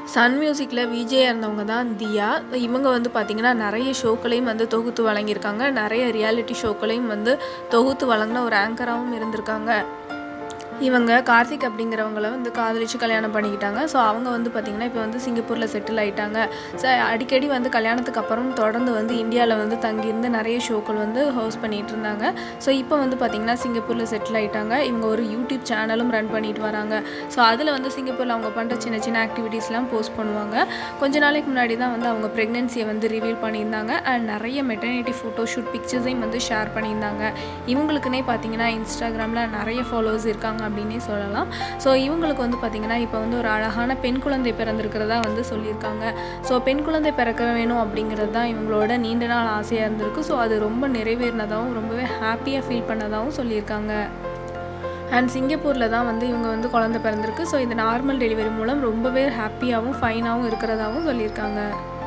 Sun மியூசிக்கில் விஜயாக இருந்தவங்க தான் தியா இவங்க வந்து பார்த்திங்கன்னா நிறைய ஷோக்களையும் வந்து தொகுத்து வழங்கியிருக்காங்க நிறைய ரியாலிட்டி ஷோக்களையும் வந்து தொகுத்து வழங்கின ஒரு ஆங்கராகவும் இருந்திருக்காங்க இவங்க கார்த்திக் அப்படிங்கிறவங்கள வந்து காதலிச்சு கல்யாணம் பண்ணிக்கிட்டாங்க ஸோ அவங்க வந்து பார்த்திங்கன்னா இப்போ வந்து சிங்கப்பூரில் செட்டில் ஆகிட்டாங்க ஸோ அடிக்கடி வந்து கல்யாணத்துக்கு அப்புறம் தொடர்ந்து வந்து இந்தியாவில் வந்து தங்கியிருந்து நிறைய ஷோக்கள் வந்து ஹோஸ்ட் பண்ணிகிட்டு இருந்தாங்க ஸோ இப்போ வந்து பார்த்திங்கன்னா சிங்கப்பூரில் செட்டில் ஆகிட்டாங்க இவங்க ஒரு யூடியூப் சேனலும் ரன் பண்ணிட்டு வராங்க ஸோ அதில் வந்து சிங்கப்பூரில் அவங்க பண்ணுற சின்ன சின்ன ஆக்டிவிட்டீஸ்லாம் போஸ்ட் பண்ணுவாங்க கொஞ்ச நாளைக்கு முன்னாடி தான் வந்து அவங்க ப்ரெக்னென்சியை வந்து ரிவீல் பண்ணியிருந்தாங்க அண்ட் நிறைய மெட்டர்னிட்டி ஃபோட்டோ ஷூட் பிக்சர்ஸையும் வந்து ஷேர் பண்ணியிருந்தாங்க இவங்களுக்குனே பார்த்தீங்கன்னா இன்ஸ்டாகிராமில் நிறைய ஃபாலோவர்ஸ் இருக்காங்க அப்படின்னே சொல்லலாம் ஸோ இவங்களுக்கு வந்து பார்த்திங்கன்னா இப்போ வந்து ஒரு அழகான பெண் குழந்தை பிறந்திருக்கிறதா வந்து சொல்லியிருக்காங்க ஸோ பெண் குழந்தை பிறக்க வேணும் அப்படிங்கிறது தான் இவங்களோட நீண்ட நாள் ஆசையாக இருந்திருக்கு ஸோ அது ரொம்ப நிறைவேறினதாகவும் ரொம்பவே ஹாப்பியாக ஃபீல் பண்ணதாகவும் சொல்லியிருக்காங்க அண்ட் சிங்கப்பூரில் தான் வந்து இவங்க வந்து குழந்தை பிறந்திருக்கு ஸோ இது நார்மல் டெலிவரி மூலம் ரொம்பவே ஹாப்பியாகவும் ஃபைனாகவும் இருக்கிறதாகவும் சொல்லியிருக்காங்க